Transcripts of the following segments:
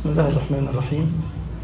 بسم الله الرحمن الرحيم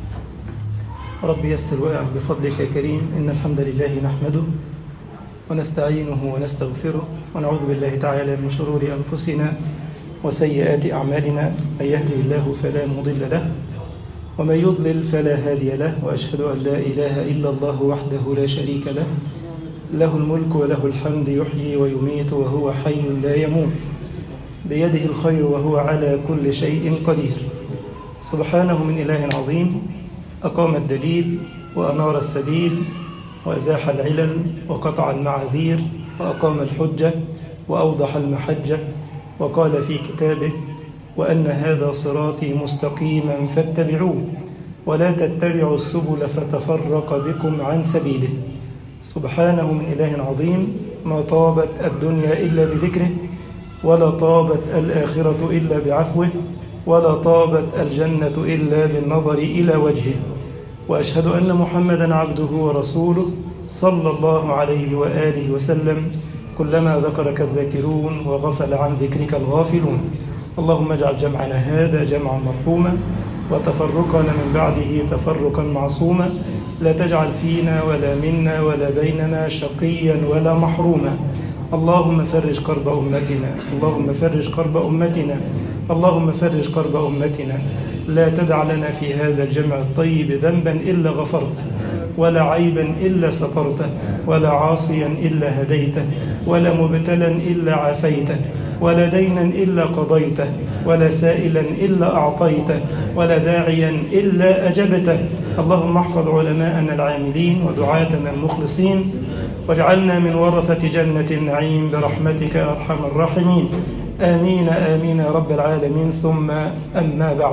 رب يسر وأعن بفضلك يا كريم إن الحمد لله نحمده ونستعينه ونستغفره ونعوذ بالله تعالى من شرور أنفسنا وسيئات أعمالنا من يهده الله فلا مضل له ومن يضلل فلا هادي له وأشهد أن لا إله إلا الله وحده لا شريك له له الملك وله الحمد يحيي ويميت وهو حي لا يموت بيده الخير وهو على كل شيء قدير سبحانه من إله عظيم أقام الدليل وأنار السبيل وأزاح العلل وقطع المعاذير وأقام الحجة وأوضح المحجة وقال في كتابه وأن هذا صراطي مستقيما فاتبعوه ولا تتبعوا السبل فتفرق بكم عن سبيله سبحانه من إله عظيم ما طابت الدنيا إلا بذكره ولا طابت الآخرة إلا بعفوه ولا طابت الجنة إلا بالنظر إلى وجهه وأشهد أن محمدا عبده ورسوله صلى الله عليه وآله وسلم كلما ذكرك الذاكرون وغفل عن ذكرك الغافلون اللهم اجعل جمعنا هذا جمعا مرحوما وتفرقنا من بعده تفرقا معصوما لا تجعل فينا ولا منا ولا بيننا شقيا ولا محروما اللهم فرج كرب أمتنا اللهم فرج كرب أمتنا اللهم فرج كرب أمتنا لا تدع لنا في هذا الجمع الطيب ذنبا إلا غفرته ولا عيبا إلا سترته ولا عاصيا إلا هديته ولا مبتلا إلا عافيته ولا دينا إلا قضيته ولا سائلا إلا أعطيته ولا داعيا إلا أجبته اللهم احفظ علماءنا العاملين ودعاتنا المخلصين واجعلنا من ورثة جنة النعيم برحمتك يا أرحم الراحمين آمين آمين يا رب العالمين ثم أما بعد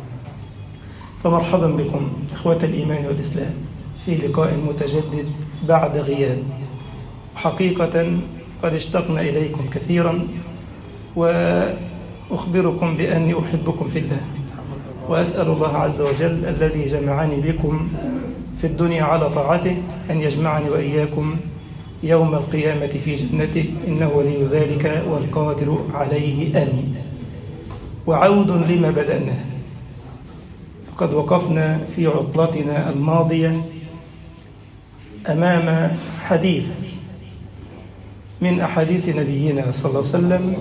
فمرحبا بكم إخوة الإيمان والإسلام في لقاء متجدد بعد غياب حقيقة قد اشتقنا إليكم كثيرا وأخبركم بأني أحبكم في الله وأسأل الله عز وجل الذي جمعني بكم في الدنيا على طاعته أن يجمعني وإياكم يوم القيامة في جنته إنه ولي ذلك والقادر عليه آمين وعود لما بدأناه فقد وقفنا في عطلتنا الماضية أمام حديث من أحاديث نبينا صلى الله عليه وسلم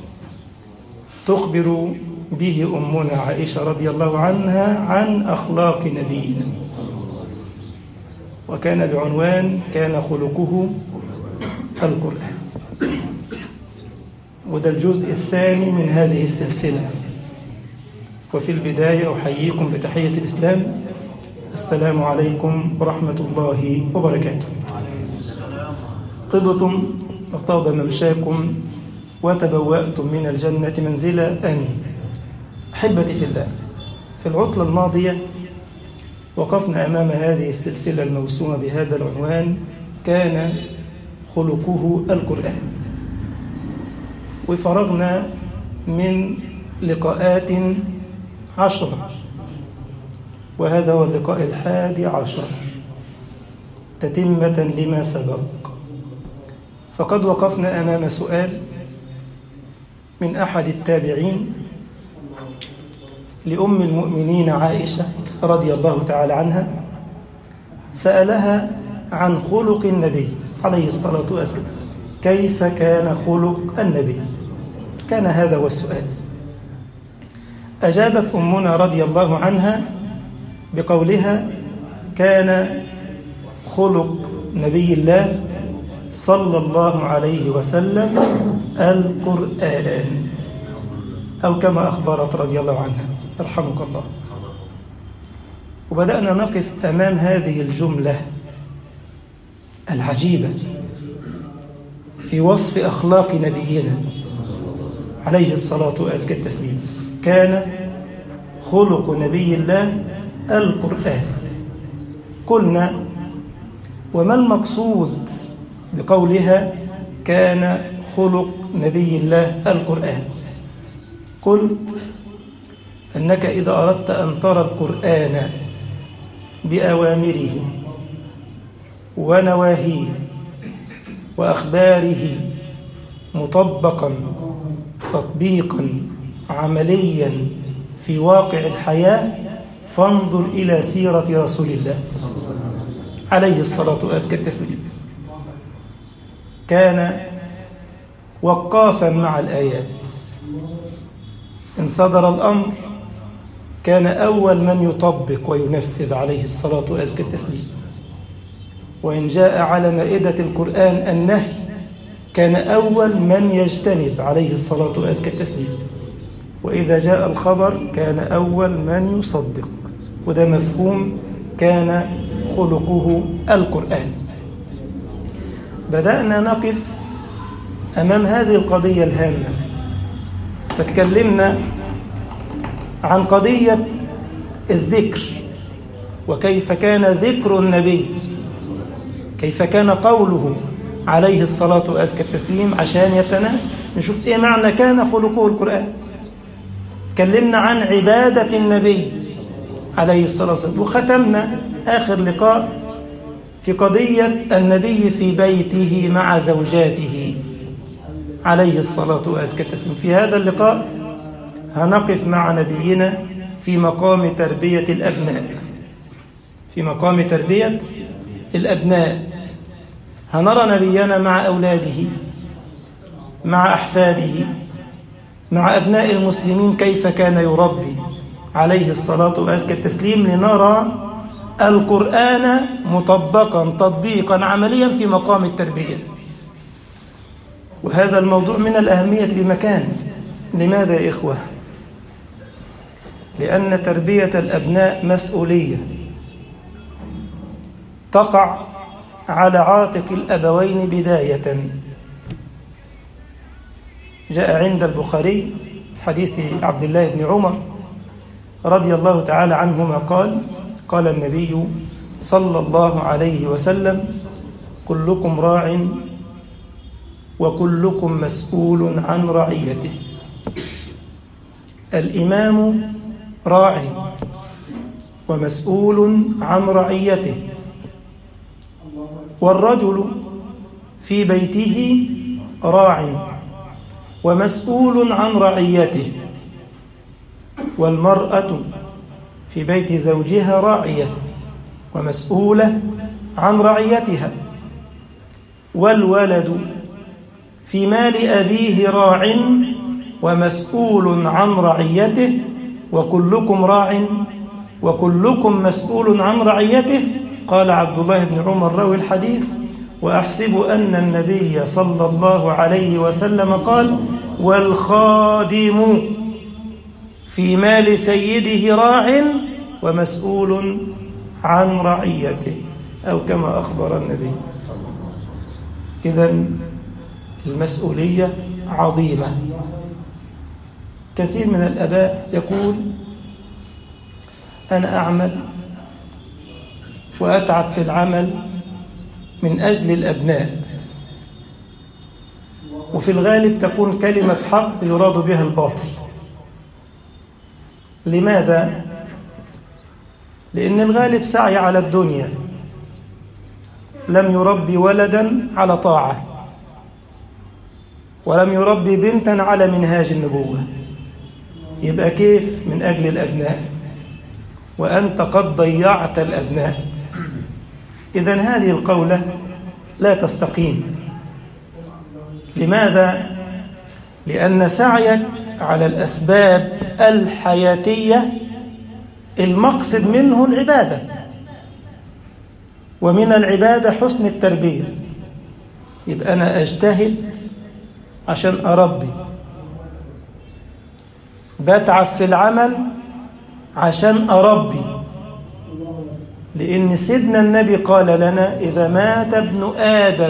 تخبر به أمنا عائشة رضي الله عنها عن أخلاق نبينا وكان بعنوان كان خلقه القرآن وده الجزء الثاني من هذه السلسلة وفي البداية أحييكم بتحية الإسلام السلام عليكم ورحمة الله وبركاته طبتم وطاب ممشاكم وتبوأتم من الجنة منزلا آمين أحبتي في الله في العطلة الماضية وقفنا أمام هذه السلسلة الموسومة بهذا العنوان كان خلقه القرآن وفرغنا من لقاءات عشرة وهذا هو اللقاء الحادي عشر تتمة لما سبق فقد وقفنا أمام سؤال من أحد التابعين لأم المؤمنين عائشة رضي الله تعالى عنها سألها عن خلق النبي عليه الصلاة والسلام كيف كان خلق النبي كان هذا هو السؤال أجابت أمنا رضي الله عنها بقولها كان خلق نبي الله صلى الله عليه وسلم القرآن أو كما أخبرت رضي الله عنها يرحمك الله وبدأنا نقف أمام هذه الجملة العجيبة في وصف أخلاق نبينا عليه الصلاة وأزكى التسليم كان خلق نبي الله القرآن قلنا وما المقصود بقولها كان خلق نبي الله القرآن قلت أنك إذا أردت أن ترى القرآن بأوامره ونواهيه وأخباره مطبقا تطبيقا عمليا في واقع الحياة فانظر إلى سيرة رسول الله عليه الصلاة وأزكى التسليم كان وقافا مع الآيات إن صدر الأمر كان أول من يطبق وينفذ عليه الصلاة وأزكى التسليم وإن جاء على مائدة القرآن النهي كان أول من يجتنب عليه الصلاة وأزكى التسليم وإذا جاء الخبر كان أول من يصدق وده مفهوم كان خلقه القرآن بدأنا نقف أمام هذه القضية الهامة فتكلمنا عن قضية الذكر وكيف كان ذكر النبي كيف كان قوله عليه الصلاة وأزكى التسليم عشان يتناهى نشوف إيه معنى كان خلقه القرآن تكلمنا عن عبادة النبي عليه الصلاة والسلام وختمنا آخر لقاء في قضية النبي في بيته مع زوجاته عليه الصلاة وأزكى التسليم في هذا اللقاء هنقف مع نبينا في مقام تربية الأبناء في مقام تربية الأبناء هنرى نبينا مع أولاده مع أحفاده مع أبناء المسلمين كيف كان يربي عليه الصلاة وأزكى التسليم لنرى القرآن مطبقا تطبيقا عمليا في مقام التربية وهذا الموضوع من الأهمية بمكان لماذا يا إخوة؟ لأن تربية الأبناء مسؤولية تقع على عاتق الأبوين بداية جاء عند البخاري حديث عبد الله بن عمر رضي الله تعالى عنهما قال قال النبي صلى الله عليه وسلم كلكم راع وكلكم مسؤول عن رعيته الإمام راع ومسؤول عن رعيته والرجل في بيته راع ومسؤول عن رعيته والمرأة في بيت زوجها راعية ومسؤولة عن رعيتها والولد في مال أبيه راع ومسؤول عن رعيته وكلكم راع وكلكم مسؤول عن رعيته قال عبد الله بن عمر راوي الحديث وأحسب أن النبي صلى الله عليه وسلم قال والخادم في مال سيده راع ومسؤول عن رعيته أو كما أخبر النبي إذا المسؤولية عظيمة كثير من الأباء يقول أنا أعمل وأتعب في العمل من أجل الأبناء وفي الغالب تكون كلمة حق يراد بها الباطل لماذا؟ لأن الغالب سعي على الدنيا لم يربي ولدا على طاعة ولم يربي بنتا على منهاج النبوة يبقى كيف من أجل الأبناء وأنت قد ضيعت الأبناء إذا هذه القولة لا تستقيم لماذا؟ لأن سعيك على الأسباب الحياتية المقصد منه العبادة ومن العبادة حسن التربية يبقى أنا أجتهد عشان أربي بتعب في العمل عشان أربي لأن سيدنا النبي قال لنا إذا مات ابن آدم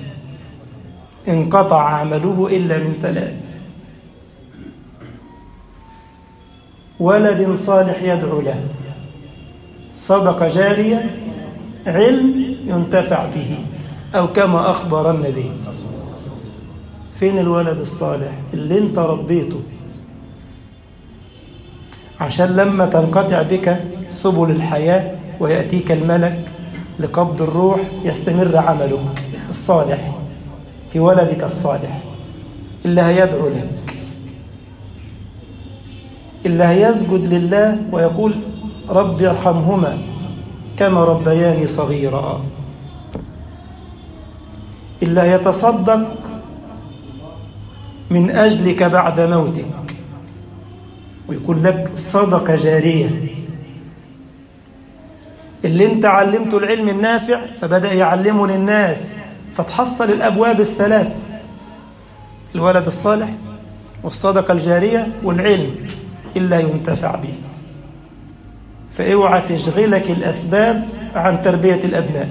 انقطع عمله إلا من ثلاث ولد صالح يدعو له صدقة جارية علم ينتفع به أو كما أخبر النبي فين الولد الصالح اللي انت ربيته عشان لما تنقطع بك سبل الحياة ويأتيك الملك لقبض الروح يستمر عملك الصالح في ولدك الصالح اللي هيدعو لك اللي هيسجد لله ويقول رب ارحمهما كما ربياني صغيرا اللي هيتصدق من أجلك بعد موتك ويكون لك صدقة جارية اللي انت علمته العلم النافع فبدأ يعلمه للناس فتحصل الأبواب الثلاثة الولد الصالح والصدقة الجارية والعلم إلا ينتفع به فاوعى تشغلك الأسباب عن تربية الأبناء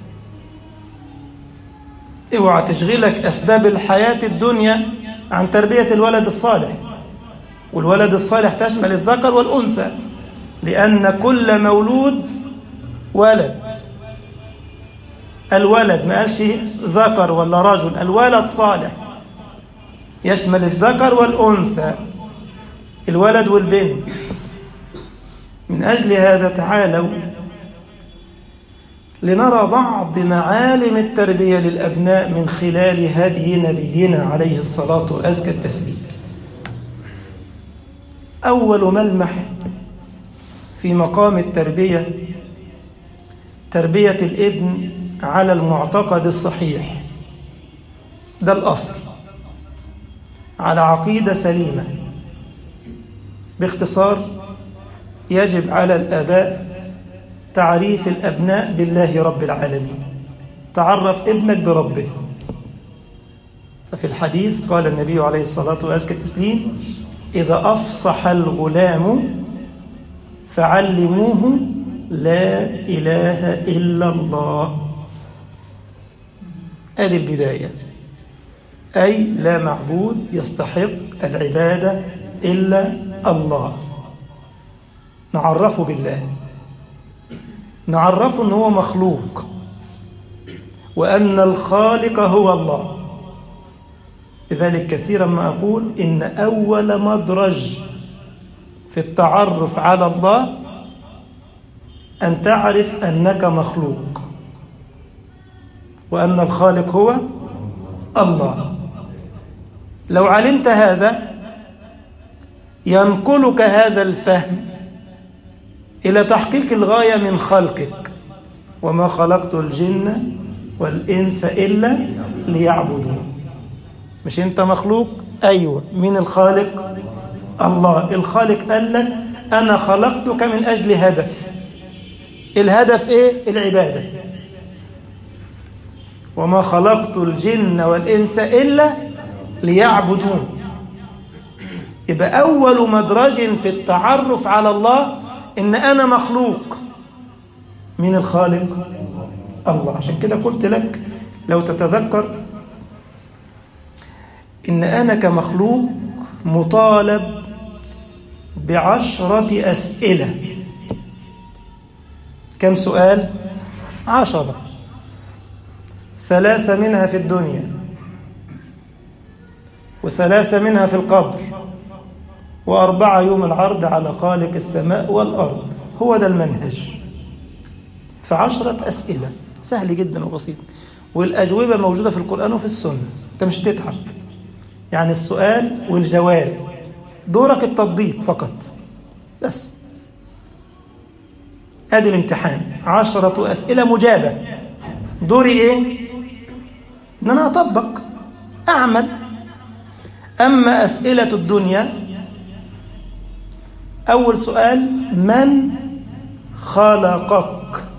اوعى تشغلك أسباب الحياة الدنيا عن تربية الولد الصالح والولد الصالح تشمل الذكر والأنثى لأن كل مولود ولد الولد ما قالش ذكر ولا رجل الولد صالح يشمل الذكر والأنثى الولد والبنت من أجل هذا تعالوا لنرى بعض معالم التربية للأبناء من خلال هدي نبينا عليه الصلاة وأزكى التسليم أول ملمح في مقام التربية تربية الابن على المعتقد الصحيح ده الأصل على عقيدة سليمة باختصار يجب على الآباء تعريف الأبناء بالله رب العالمين تعرف ابنك بربه ففي الحديث قال النبي عليه الصلاة وأزكى التسليم إذا أفصح الغلام فعلموه لا إله إلا الله هذه البداية أي لا معبود يستحق العبادة إلا الله نعرفه بالله نعرفه أنه هو مخلوق وأن الخالق هو الله لذلك كثيرا ما أقول إن أول مدرج في التعرف على الله أن تعرف أنك مخلوق وأن الخالق هو الله لو علمت هذا ينقلك هذا الفهم إلى تحقيق الغاية من خلقك وما خلقت الجن والإنس إلا ليعبدون مش أنت مخلوق أيوة من الخالق الله الخالق قال لك أنا خلقتك من أجل هدف الهدف إيه العبادة وما خلقت الجن والإنس إلا ليعبدون يبقى أول مدرج في التعرف على الله إن أنا مخلوق من الخالق الله عشان كده قلت لك لو تتذكر إن أنا كمخلوق مطالب بعشرة أسئلة كم سؤال؟ عشرة ثلاثة منها في الدنيا وثلاثة منها في القبر وأربعة يوم العرض على خالق السماء والأرض هو ده المنهج فعشرة أسئلة سهل جدا وبسيط والأجوبة موجودة في القرآن وفي السنة أنت مش تتعب يعني السؤال والجواب دورك التطبيق فقط بس ادي الامتحان عشرة أسئلة مجابة دوري إيه؟ إن أنا أطبق أعمل أما أسئلة الدنيا أول سؤال من خلقك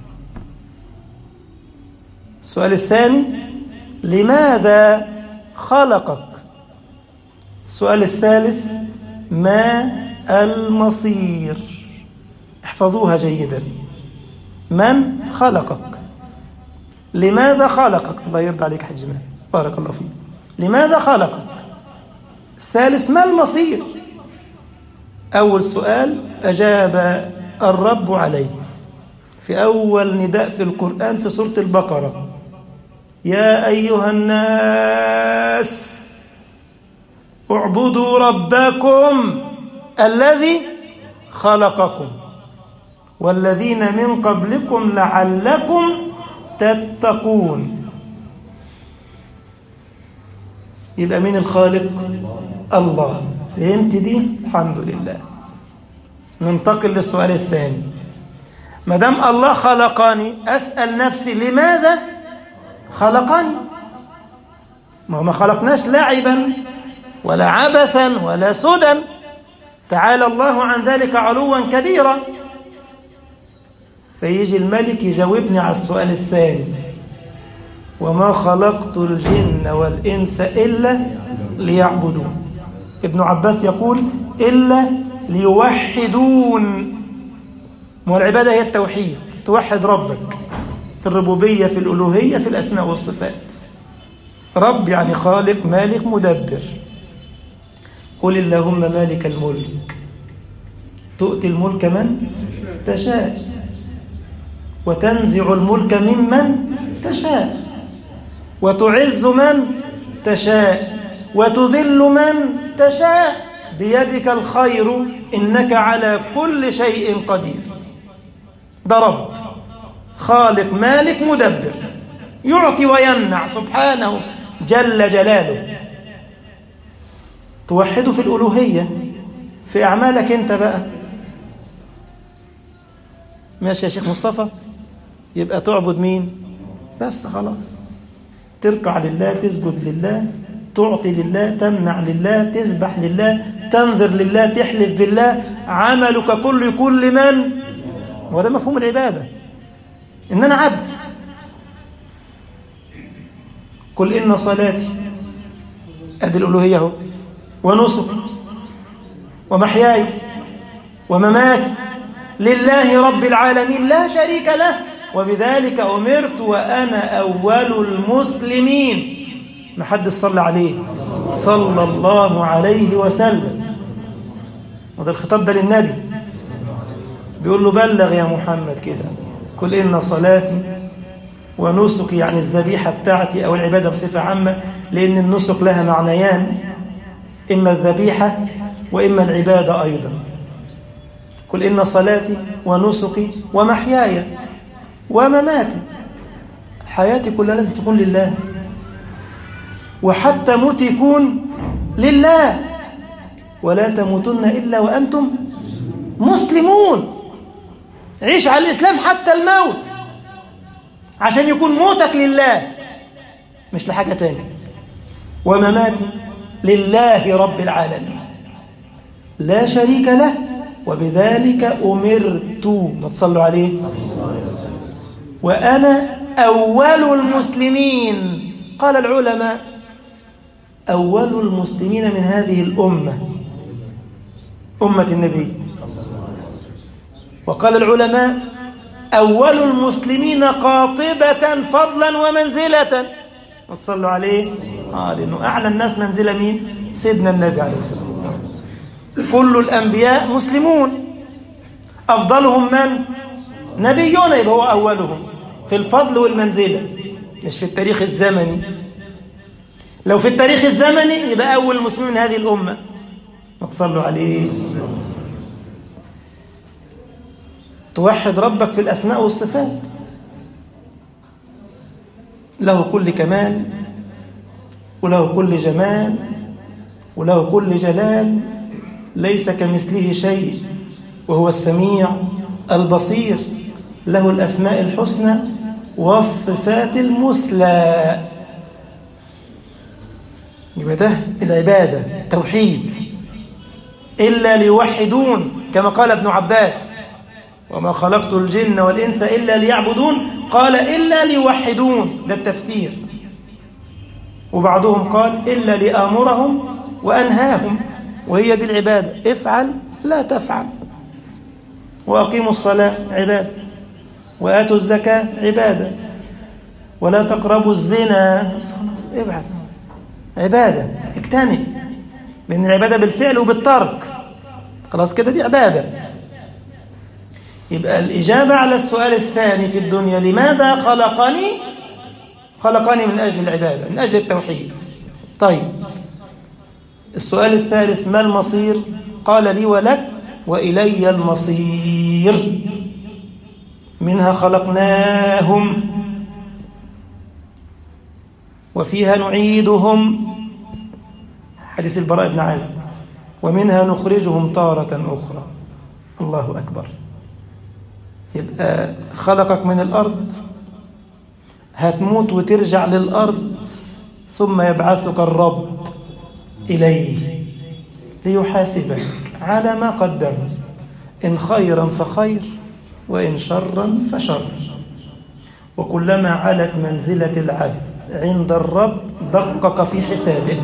السؤال الثاني لماذا خلقك السؤال الثالث ما المصير احفظوها جيدا من خلقك لماذا خلقك الله يرضى عليك حج مال بارك الله فيك لماذا خلقك الثالث ما المصير أول سؤال أجاب الرب عليه في أول نداء في القرآن في سورة البقرة يا أيها الناس اعبدوا ربكم الذي خلقكم والذين من قبلكم لعلكم تتقون يبقى مين الخالق الله فهمت دي الحمد لله ننتقل للسؤال الثاني ما دام الله خلقني اسال نفسي لماذا خلقني ما هو ما خلقناش لعبا ولا عبثا ولا سدى تعالى الله عن ذلك علوا كبيرا فيجي الملك يجاوبني على السؤال الثاني وما خلقت الجن والإنس إلا ليعبدون ابن عباس يقول إلا ليوحدون والعبادة هي التوحيد توحد ربك في الربوبية في الألوهية في الأسماء والصفات رب يعني خالق مالك مدبر قل اللهم مالك الملك تؤتي الملك من تشاء وتنزع الملك ممن تشاء وتعز من تشاء وتذل من تشاء بيدك الخير إنك على كل شيء قدير ده رب خالق مالك مدبر يعطي ويمنع سبحانه جل جلاله توحده في الألوهية في أعمالك أنت بقى ماشي يا شيخ مصطفى يبقى تعبد مين بس خلاص تركع لله تسجد لله تعطي لله تمنع لله تسبح لله تنذر لله تحلف بالله عملك كله يكون لمن وده مفهوم العبادة إن أنا عبد قل إن صلاتي أدي الألوهية اهو ونسك ومحياي ومماتي لله رب العالمين لا شريك له وبذلك أمرت وأنا أول المسلمين ما حد صلى عليه صلى الله عليه وسلم وده الخطاب ده للنبي بيقول له بلغ يا محمد كده قل إن صلاتي ونسكي يعني الذبيحة بتاعتي أو العبادة بصفة عامة لأن النسك لها معنيان إما الذبيحة وإما العبادة أيضا قل إن صلاتي ونسكي ومحياي ومماتي حياتي كلها لازم تكون لله وحتى موت يكون لله ولا تموتن إلا وأنتم مسلمون عيش على الإسلام حتى الموت عشان يكون موتك لله مش لحاجة تانية ومماتي لله رب العالمين لا شريك له وبذلك أمرت ما تصلوا عليه وأنا أول المسلمين قال العلماء أول المسلمين من هذه الأمة أمة النبي وقال العلماء أول المسلمين قاطبة فضلا ومنزلة ما تصلوا عليه آه لأنه أعلى الناس منزلة مين سيدنا النبي عليه الصلاة والسلام كل الأنبياء مسلمون أفضلهم من نبيون يبقى هو أولهم في الفضل والمنزلة مش في التاريخ الزمني لو في التاريخ الزمني يبقى أول مسلم من هذه الأمة ما تصلوا عليه توحد ربك في الأسماء والصفات له كل كمال وله كل جمال وله كل جلال ليس كمثله شيء وهو السميع البصير له الأسماء الحسنى والصفات المثلى يبقى ده العبادة توحيد إلا ليوحدون كما قال ابن عباس وما خلقت الجن والإنس إلا ليعبدون قال إلا ليوحدون ده التفسير وبعضهم قال إلا لآمرهم وأنهاهم وهي دي العبادة افعل لا تفعل وأقيموا الصلاة عبادة وآتوا الزكاة عبادة ولا تقربوا الزنا ابعد عبادة اجتنب لأن العبادة بالفعل وبالترك خلاص كده دي عبادة يبقى الإجابة على السؤال الثاني في الدنيا لماذا خلقني خلقني من أجل العبادة من أجل التوحيد طيب السؤال الثالث ما المصير قال لي ولك وإلي المصير منها خلقناهم وفيها نعيدهم حديث البراء بن عازب ومنها نخرجهم تارة أخرى الله أكبر يبقى خلقك من الأرض هتموت وترجع للأرض ثم يبعثك الرب إليه ليحاسبك على ما قدمت إن خيرا فخير وإن شرا فشر وكلما علت منزلة العبد عند الرب دقق في حسابه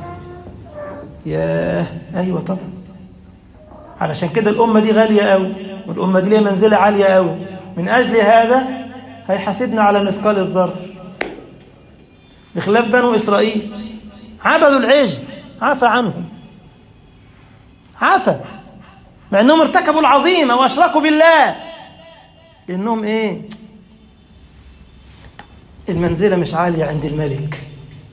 ياه أيوة طبعا علشان كده الأمة دي غالية قوي والأمة دي ليها منزلة عالية قوي من أجل هذا هيحاسبنا على مثقال الذر بخلاف بنو إسرائيل عبدوا العجل عفى عنهم عفى مع أنهم ارتكبوا العظيمة وأشركوا بالله لأنهم إيه المنزلة مش عالية عند الملك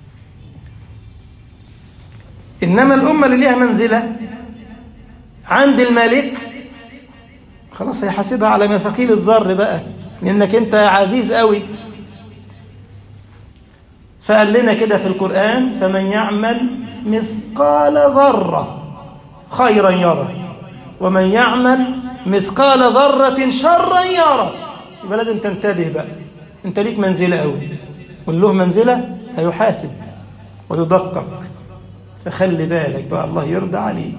إنما الأمة اللي ليها منزلة عند الملك خلاص هيحاسبها على مثاقيل الذر بقى لأنك أنت عزيز قوي فقال لنا كده في القرآن فمن يعمل مثقال ذرة خيرا يرى ومن يعمل مثقال ذرة شرا يرى يبقى لازم تنتبه بقى انت ليك منزلة قوي واللي له منزلة هيحاسب ويدقق فخلي بالك بقى الله يرضى عليك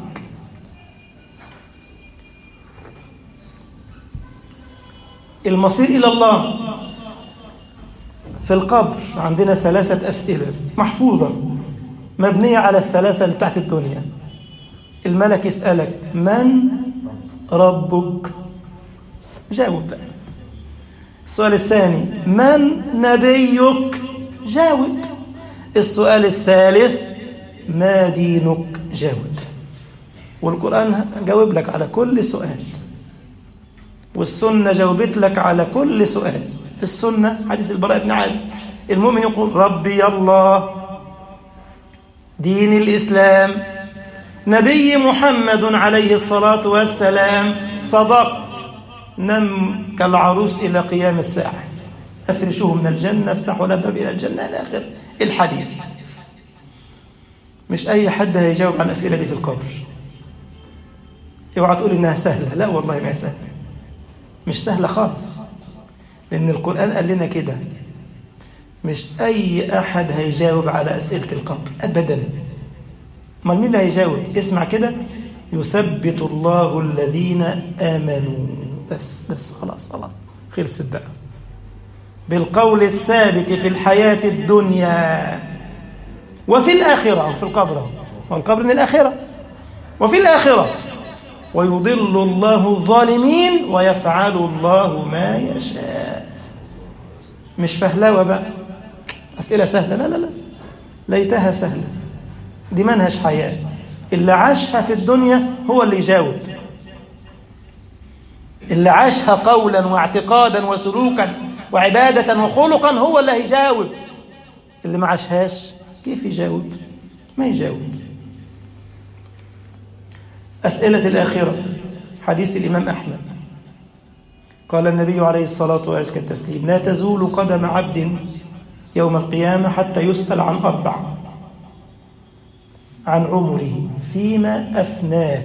المصير إلى الله في القبر عندنا ثلاثة أسئلة محفوظة مبنية على الثلاثة اللي بتاعت الدنيا الملك يسألك من ربك جاوب بقى السؤال الثاني من نبيك جاوب السؤال الثالث ما دينك جاوب والقرآن جاوب لك على كل سؤال والسنة جاوبت لك على كل سؤال في السنة حديث البراء بن عازب المؤمن يقول ربي الله دين الإسلام نبي محمد عليه الصلاة والسلام صدقت نم كالعروس إلى قيام الساعة أفرشوه من الجنة افتحوا له باب إلى الجنة إلى آخر الحديث مش أي حد هيجاوب عن الأسئلة دي في القبر اوعى تقول إنها سهلة لا والله ما هي سهلة مش سهلة خالص لأن القرآن قال لنا كده مش أي أحد هيجاوب على أسئلة القبر أبدا ما مين اللي هيجاوب اسمع كده يثبت الله الذين آمنوا بس بس خلاص خلاص خلصت بقى بالقول الثابت في الحياة الدنيا وفي الآخرة في القبر والقبر من الآخرة وفي الآخرة ويضل الله الظالمين ويفعل الله ما يشاء مش فهلوة بقى أسئلة سهلة لا لا لا ليتها سهلة دي منهج حياة اللي عاشها في الدنيا هو اللي يجاوب اللي عاشها قولا واعتقادا وسلوكا وعبادة وخلقا هو اللي هيجاوب اللي ما عاشهاش كيف يجاوب ما يجاوب أسئلة الآخرة حديث الإمام أحمد قال النبي عليه الصلاة والسلام التسليم لا تزول قدم عبد يوم القيامة حتى يسأل عن أربع عن عمره فيما أفناه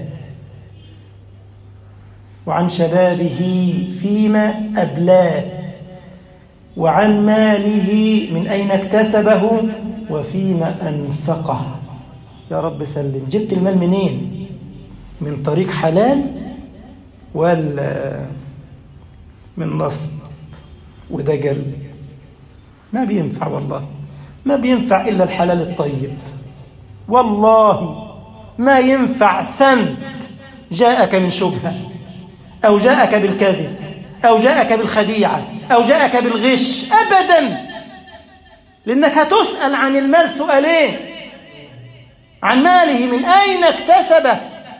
وعن شبابه فيما أبلاه وعن ماله من أين اكتسبه وفيما أنفقه يا رب سلم جبت المال منين من طريق حلال ولا من نصب ودجل ما بينفع والله ما بينفع إلا الحلال الطيب والله ما ينفع سنت جاءك من شبهة أو جاءك بالكذب أو جاءك بالخديعة أو جاءك بالغش أبدا لأنك هتسأل عن المال سؤالين عن ماله من أين اكتسبه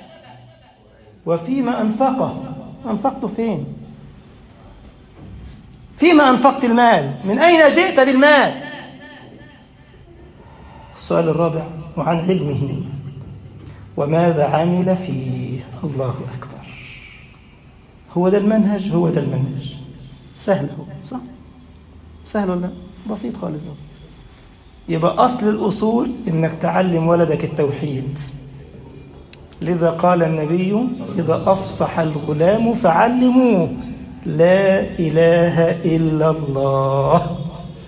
وفيما أنفقه أنفقته فين فيما أنفقت المال من أين جئت بالمال السؤال الرابع وعن علمه وماذا عمل فيه الله أكبر هو ده المنهج هو ده المنهج سهل هو صح سهل ولا بسيط خالص هو. يبقى أصل الأصول إنك تعلم ولدك التوحيد لذا قال النبي إذا أفصح الغلام فعلموه لا إله إلا الله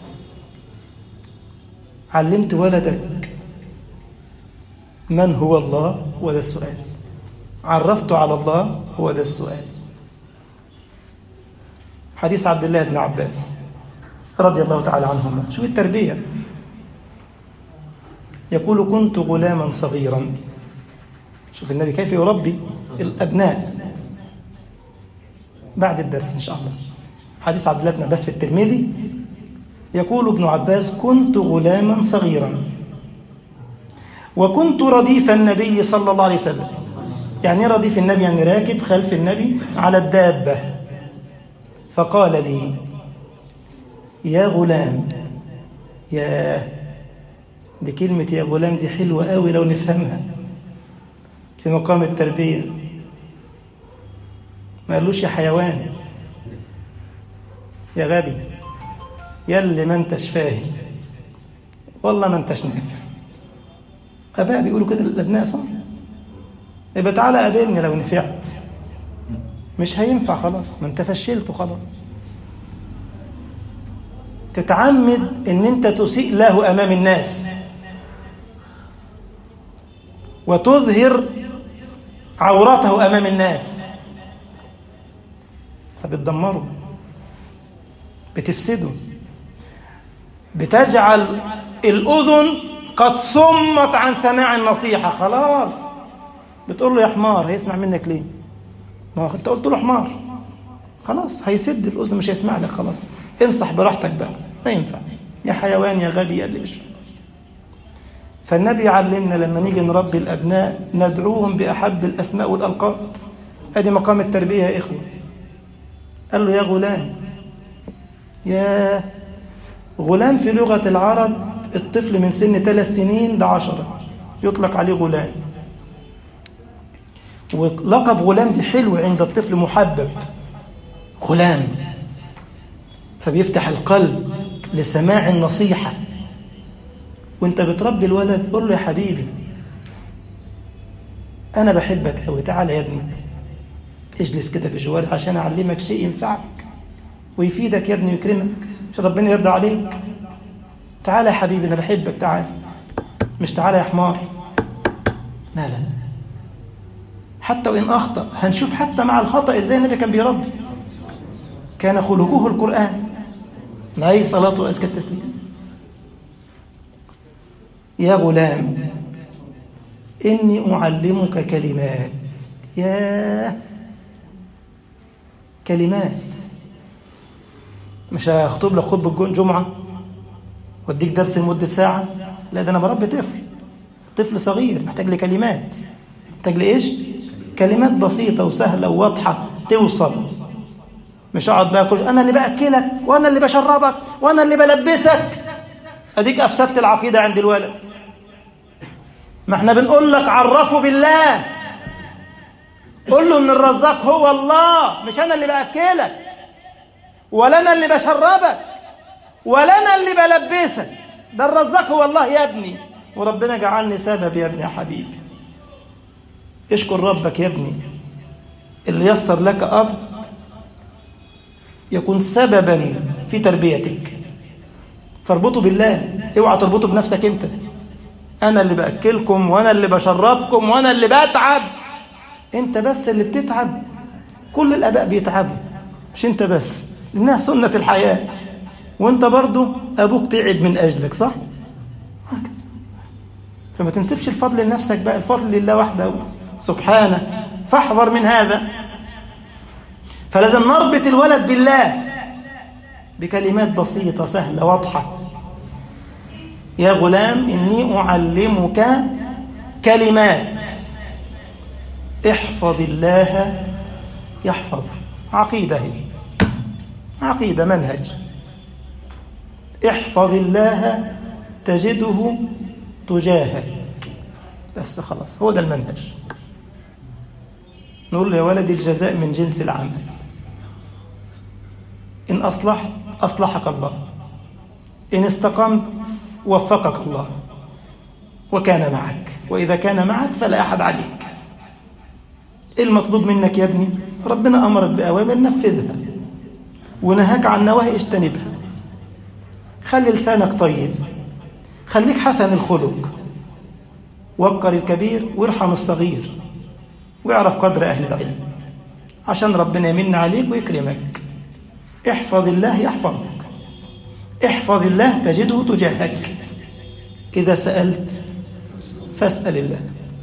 علمت ولدك من هو الله هو ده السؤال عرفته على الله هو ده السؤال حديث عبد الله بن عباس رضي الله تعالى عنهما شوف التربية يقول كنت غلاما صغيرا شوف النبي كيف يربي الأبناء بعد الدرس إن شاء الله حديث عبد الله بن عباس في الترمذي يقول ابن عباس كنت غلاما صغيرا وكنت رديف النبي صلى الله عليه وسلم يعني رديف النبي يعني راكب خلف النبي على الدابة فقال لي يا غلام يا دي كلمة يا غلام دي حلوة قوي لو نفهمها في مقام التربية ما قالوش يا حيوان يا غبي يا اللي ما انتش فاهم والله ما انتش نافع اباء بيقولوا كده للابناء صح يبقى تعالى قابلني لو نفعت مش هينفع خلاص ما انت فشلت خلاص تتعمد ان انت تسيء له امام الناس وتظهر عورته امام الناس فبتدمره بتفسده بتجعل الاذن قد صمت عن سماع النصيحه خلاص بتقول له يا حمار هيسمع منك ليه ما هو انت قلت له حمار خلاص هيسد الاذن مش هيسمع لك خلاص انصح براحتك بقى ما ينفع يا حيوان يا غبي يا اللي مش خلاص فالنبي علمنا لما نيجي نربي الابناء ندعوهم باحب الاسماء والالقاب ادي مقام التربيه يا اخوه قال له يا غلام يا غلام في لغه العرب الطفل من سن ثلاث سنين لعشرة يطلق عليه غلام ولقب غلام دي حلو عند الطفل محبب غلام فبيفتح القلب لسماع النصيحة وانت بتربي الولد قول له يا حبيبي انا بحبك قوي تعالى يا ابني اجلس كده بجواري عشان اعلمك شيء ينفعك ويفيدك يا ابني ويكرمك عشان ربنا يرضى عليك تعالى يا حبيبي انا بحبك تعالى مش تعالى يا حمار لا لا حتى وان اخطا هنشوف حتى مع الخطا ازاي النبي كان بيربي كان خلقه القران عليه الصلاه وازكى التسليم يا غلام اني اعلمك كلمات يا كلمات مش هخطب لك خطبه جمعه واديك درس لمده ساعه لا ده انا بربي طفل طفل صغير محتاج لكلمات محتاج لايش كلمات بسيطه وسهله وواضحه توصل مش اقعد بقى كل انا اللي باكلك وانا اللي بشربك وانا اللي بلبسك اديك افسدت العقيده عند الولد ما احنا بنقول لك عرفه بالله قول له ان الرزاق هو الله مش انا اللي باكلك ولا انا اللي بشربك ولا انا اللي بلبسك ده الرزاق هو الله يا ابني وربنا جعلني سبب يا ابني يا حبيبي اشكر ربك يا ابني اللي يسر لك اب يكون سببا في تربيتك فاربطوا بالله اوعى تربطوا بنفسك انت انا اللي باكلكم وانا اللي بشربكم وانا اللي بتعب انت بس اللي بتتعب كل الاباء بيتعبوا مش انت بس انها سنه الحياه وانت برضو ابوك تعب من اجلك صح هكذا فما تنسبش الفضل لنفسك بقى الفضل لله وحده سبحانه فاحذر من هذا فلازم نربط الولد بالله بكلمات بسيطة سهلة واضحة يا غلام إني أعلمك كلمات احفظ الله يحفظ عقيدة هي عقيدة منهج احفظ الله تجده تجاهك بس خلاص هو ده المنهج نقول له يا ولدي الجزاء من جنس العمل إن أصلحت أصلحك الله إن استقمت وفقك الله وكان معك وإذا كان معك فلا أحد عليك إيه المطلوب منك يا ابني ربنا أمرك بأوامر نفذها ونهاك عن نواهي اجتنبها خلي لسانك طيب خليك حسن الخلق وقر الكبير وارحم الصغير واعرف قدر أهل العلم عشان ربنا يمن عليك ويكرمك احفظ الله يحفظك احفظ الله تجده تجاهك إذا سألت فاسأل الله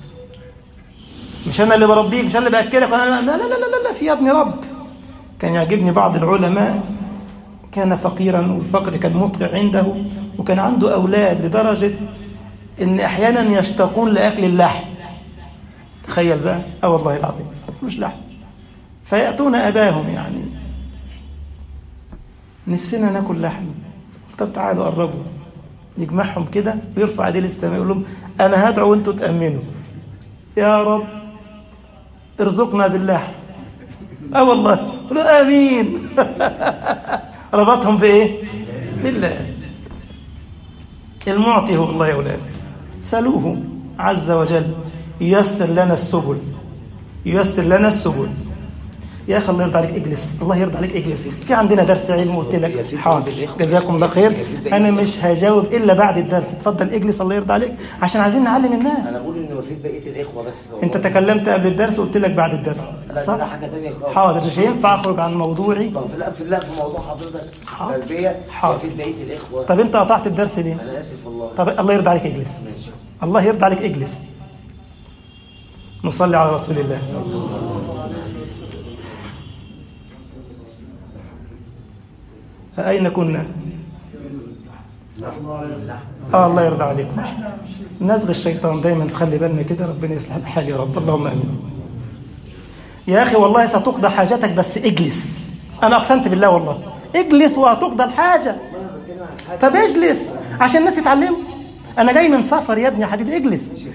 مش أنا اللي بربيك مش أنا اللي بأكلك وأنا لا لا لا لا, لا في يا ابني رب كان يعجبني بعض العلماء كان فقيرا والفقر كان مطلع عنده وكان عنده أولاد لدرجة إن أحيانا يشتاقون لأكل اللحم تخيل بقى اه والله العظيم مش لحم فيأتون أباهم يعني نفسنا ناكل لحم طب تعالوا قربوا يجمعهم كده ويرفع ايديه للسماء يقول لهم انا هدعو وانتوا تامنوا يا رب ارزقنا باللحم اه والله قالوا امين ربطهم بايه بالله المعطي هو الله يا اولاد سالوه عز وجل ييسر لنا السبل ييسر لنا السبل يا اخي الله يرضى عليك اجلس الله يرضى عليك اجلس في عندنا درس علم قلت لك حاضر جزاكم الله خير انا مش هجاوب الا بعد الدرس اتفضل اجلس الله يرضى عليك عشان عايزين نعلم الناس انا بقول ان وفيت بقيه الاخوه بس انت تكلمت قبل الدرس وقلت لك بعد الدرس لا ده صح حاجه ثانيه خالص حاضر مش هينفع اخرج عن موضوعي طب في لا في لا في موضوع حضرتك حاضر. تربيه حاضر. وفيت بقيه الاخوه طب انت قطعت الدرس ليه انا اسف والله طب الله يرضى عليك اجلس ماشي الله يرضى عليك اجلس نصلي على رسول الله أين كنا؟ آه الله يرضى عليك نزغ الشيطان دايما خلي بالنا كده ربنا يصلح الحال يا رب اللهم امين يا اخي والله ستقضى حاجتك بس اجلس انا اقسمت بالله والله اجلس وهتقضى الحاجه طب اجلس عشان الناس يتعلموا انا جاي من سفر يا ابني يا حبيبي اجلس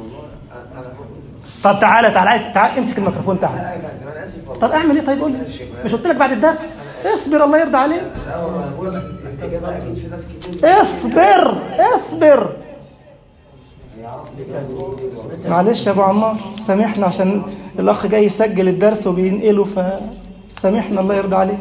طب تعالى تعالى عايز تعال امسك الميكروفون تعالى انا اسف والله طب اعمل ايه طيب قول لي مش قلت لك بعد الدرس اصبر الله يرضى عليك لا والله انا بقول لك انت جاي اكيد في ناس كتير اصبر اصبر معلش يا ابو عمار سامحنا عشان الاخ جاي يسجل الدرس وبينقله فسامحنا الله يرضى عليك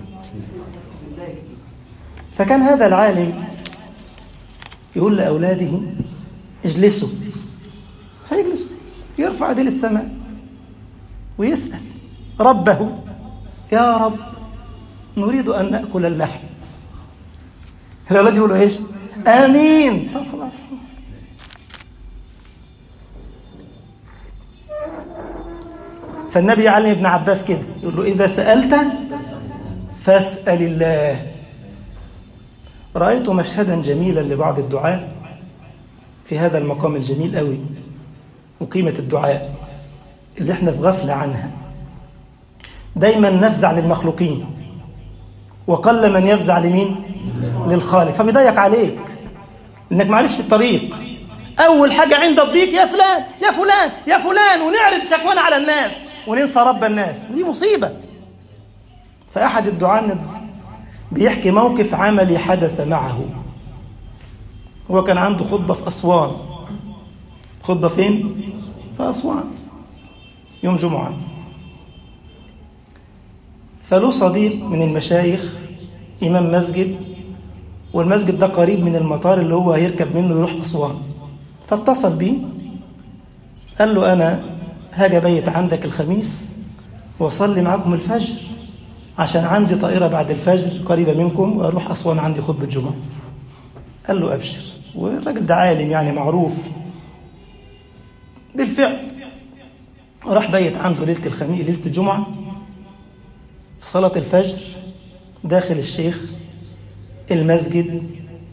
فكان هذا العالم يقول لاولاده اجلسوا فيجلسوا يرفع يديه للسماء ويسال ربه يا رب نريد ان ناكل اللحم الاولاد يقولوا ايش امين طب خلاص فالنبي يعلم ابن عباس كده يقول له اذا سالت فاسال الله رايت مشهدا جميلا لبعض الدعاة في هذا المقام الجميل قوي وقيمه الدعاء اللي احنا في غفله عنها دايما نفزع للمخلوقين وقل من يفزع لمين للخالق فبيضيق عليك انك معرفش الطريق اول حاجه عند الضيق يا فلان يا فلان يا فلان ونعرض شكوانا على الناس وننسى رب الناس دي مصيبه فاحد الدعاة بيحكي موقف عملي حدث معه هو كان عنده خطبه في اسوان خطبه فين في اسوان يوم جمعه فله صديق من المشايخ إمام مسجد والمسجد ده قريب من المطار اللي هو هيركب منه يروح أسوان فاتصل بيه قال له أنا هاجي بيت عندك الخميس وأصلي معاكم الفجر عشان عندي طائرة بعد الفجر قريبة منكم وأروح أسوان عندي خطبة جمعة قال له أبشر والراجل ده عالم يعني معروف بالفعل راح بيت عنده ليلة الخميس ليلة الجمعة في صلاة الفجر داخل الشيخ المسجد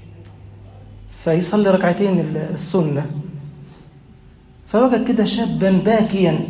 فيصلي ركعتين السنة فوجد كده شابا باكيا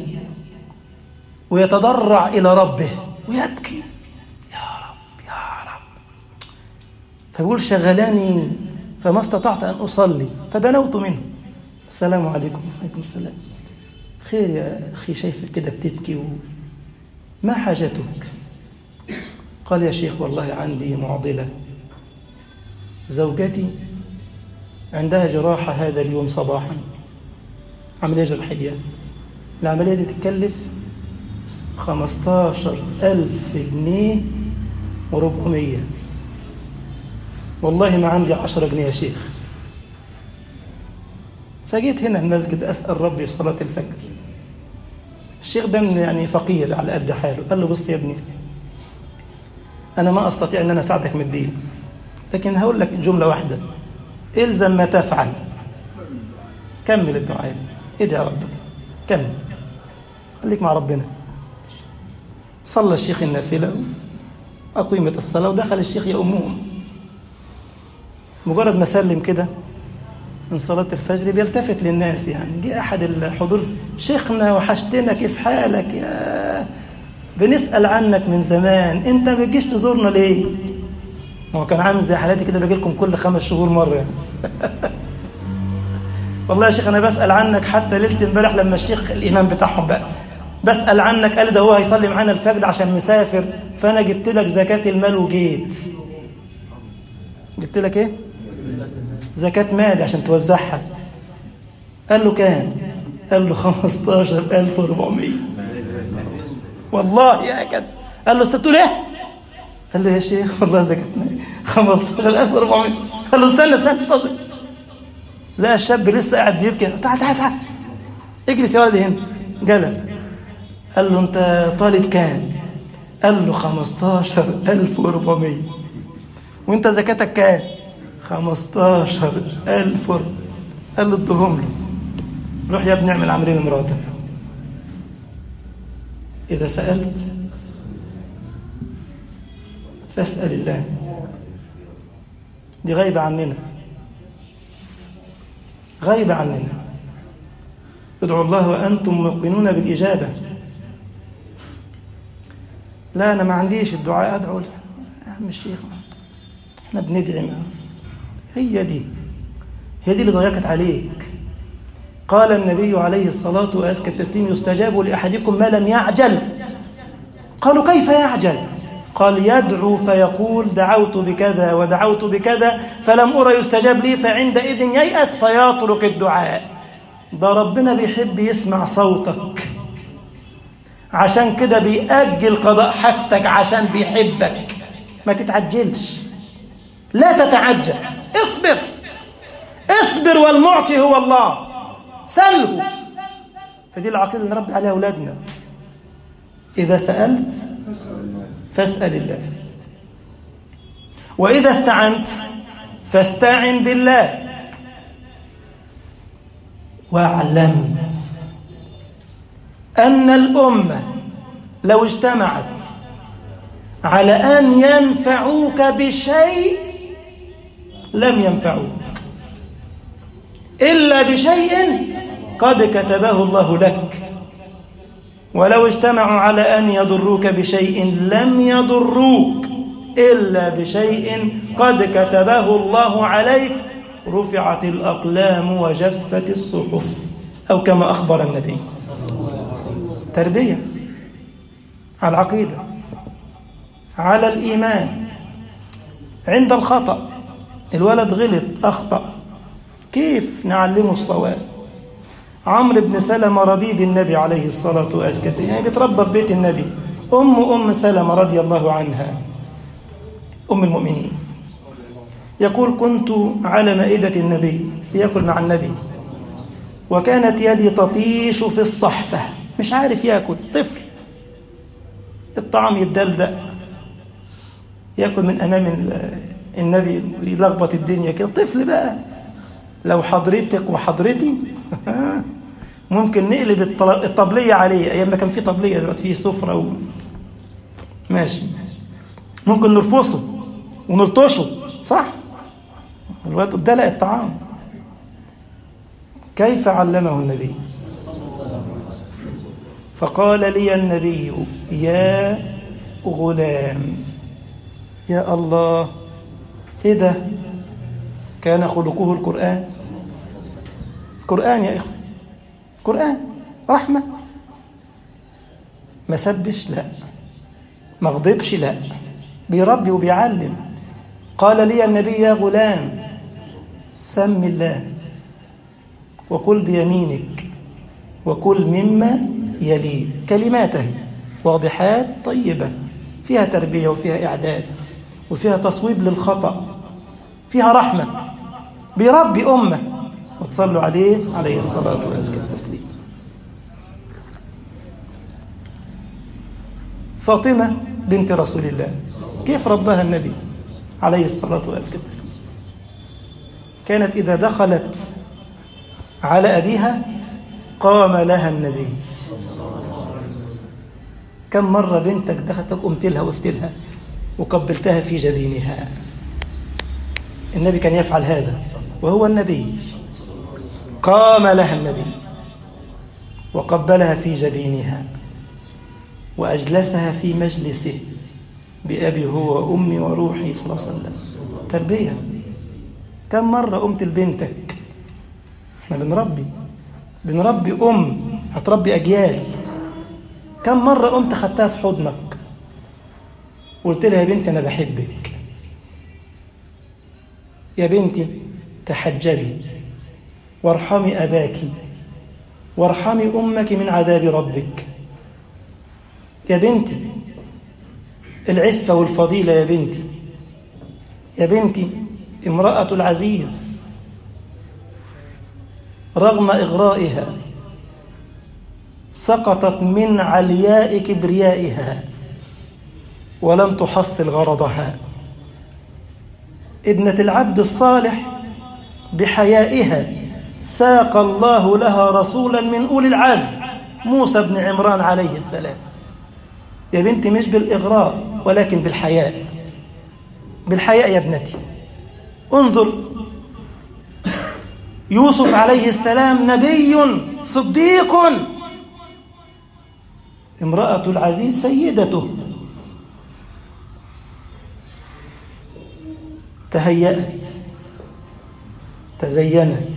ويتضرع إلى ربه ويبكي يا رب يا رب فيقول شغلاني فما استطعت أن أصلي فدنوت منه السلام عليكم وعليكم السلام خير يا أخي شايفك كده بتبكي و... ما حاجتك قال يا شيخ والله عندي معضلة زوجتي عندها جراحة هذا اليوم صباحا عملية جراحية العملية دي تتكلف خمستاشر ألف جنيه وربعمية والله ما عندي عشرة جنيه يا شيخ فجيت هنا المسجد أسأل ربي في صلاة الفجر الشيخ ده من يعني فقير على قد حاله قال له بص يا ابني أنا ما أستطيع أن أنا أساعدك ماديا لكن هقول لك جملة واحدة إلزم ما تفعل كمل الدعاء ادعي ربك كمل خليك مع ربنا صلى الشيخ النافلة أقيمت الصلاة ودخل الشيخ يأمهم مجرد ما سلم كده من صلاة الفجر بيلتفت للناس يعني جه أحد الحضور شيخنا وحشتنا كيف حالك يا بنسأل عنك من زمان أنت ما بتجيش تزورنا ليه؟ ما هو كان عامل زي حالاتي كده باجي لكم كل خمس شهور مرة يعني. والله يا شيخ أنا بسأل عنك حتى ليلة امبارح لما الشيخ الإمام بتاعهم بقى بسأل عنك قال ده هو هيصلي معانا الفجر عشان مسافر فأنا جبت لك زكاة المال وجيت جبت لك إيه؟ زكاة مالي عشان توزعها قال له كام؟ قال له 15400 والله يا كده قال له استبتوا ليه؟ قال له يا شيخ والله زكاة مالي 15400 قال له استنى استنى انتظر لا الشاب لسه قاعد بيبكي تعال تعال تعال اجلس يا ولدي هنا جلس قال له انت طالب كام؟ قال له 15400 وانت زكاتك كام؟ 15000 قال له ادهم له روح يا ابني اعمل عمليه لمراتك اذا سالت فاسال الله دي غايبه عننا غايبه عننا ادعوا الله وانتم موقنون بالاجابه لا انا ما عنديش الدعاء ادعو له يا عم الشيخ احنا بندعي ما هي دي هي دي اللي ضيقت عليك قال النبي عليه الصلاة وأزكى التسليم يستجاب لأحدكم ما لم يعجل قالوا كيف يعجل قال يدعو فيقول دعوت بكذا ودعوت بكذا فلم أرى يستجاب لي فعندئذ ييأس فيترك الدعاء ده ربنا بيحب يسمع صوتك عشان كده بيأجل قضاء حاجتك عشان بيحبك ما تتعجلش لا تتعجل اصبر اصبر والمعطي هو الله سله فدي العقيدة اللي نربي عليها أولادنا إذا سألت فاسأل الله وإذا استعنت فاستعن بالله واعلم أن الأمة لو اجتمعت على أن ينفعوك بشيء لم ينفعوك إلا بشيء قد كتبه الله لك ولو اجتمعوا على أن يضروك بشيء لم يضروك إلا بشيء قد كتبه الله عليك رفعت الأقلام وجفت الصحف أو كما أخبر النبي تربية على العقيدة على الإيمان عند الخطأ الولد غلط أخطأ كيف نعلمه الصواب عمرو بن سلمة ربيب النبي عليه الصلاة والسلام يعني بيتربى في بيت النبي أم أم سلمة رضي الله عنها أم المؤمنين يقول كنت على مائدة النبي يأكل مع النبي وكانت يدي تطيش في الصحفة مش عارف يأكل طفل الطعام يتدلدق يأكل من أمام النبي يلخبط الدنيا كده طفل بقى لو حضرتك وحضرتي ممكن نقلب الطبلية عليه أيام ما كان في طبلية دلوقتي في سفرة و... ماشي ممكن نرفصه ونلطشه صح الواد دلق الطعام كيف علمه النبي فقال لي النبي يا غلام يا الله ايه ده كان خلقه القرآن قرآن يا إخوة قرآن رحمة ما سبش لا ما غضبش لا بيربي وبيعلم قال لي النبي يا غلام سم الله وكل بيمينك وكل مما يليك كلماته واضحات طيبة فيها تربية وفيها إعداد وفيها تصويب للخطأ فيها رحمة بيربي أمة وتصلوا عليه عليه الصلاة وأزكى التسليم فاطمة بنت رسول الله كيف رباها النبي عليه الصلاة وأزكى التسليم كانت إذا دخلت على أبيها قام لها النبي كم مرة بنتك دخلت قمت لها وقفت لها وقبلتها في جبينها النبي كان يفعل هذا وهو النبي قام لها النبي وقبلها في جبينها وأجلسها في مجلسه بأبي هو وأمي وروحي صلى الله عليه وسلم تربية كم مرة قمت لبنتك احنا بنربي بنربي أم هتربي أجيال كم مرة قمت خدتها في حضنك قلت لها يا بنتي أنا بحبك يا بنتي تحجبي وارحمي أباك وارحمي أمك من عذاب ربك يا بنتي العفة والفضيلة يا بنتي يا بنتي امرأة العزيز رغم إغرائها سقطت من علياء كبريائها ولم تحصل غرضها ابنة العبد الصالح بحيائها ساق الله لها رسولا من أولي العزم موسى بن عمران عليه السلام يا بنتي مش بالإغراء ولكن بالحياء بالحياء يا ابنتي انظر يوسف عليه السلام نبي صديق امرأة العزيز سيدته تهيأت تزينت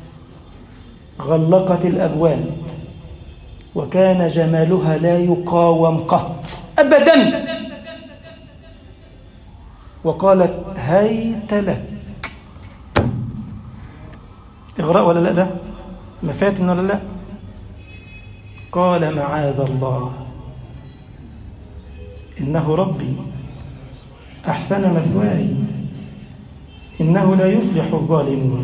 غلقت الأبواب وكان جمالها لا يقاوم قط أبدا وقالت هيت لك إغراء ولا لا ده مفاتن ولا لا قال معاذ الله إنه ربي أحسن مثواي إنه لا يفلح الظالمون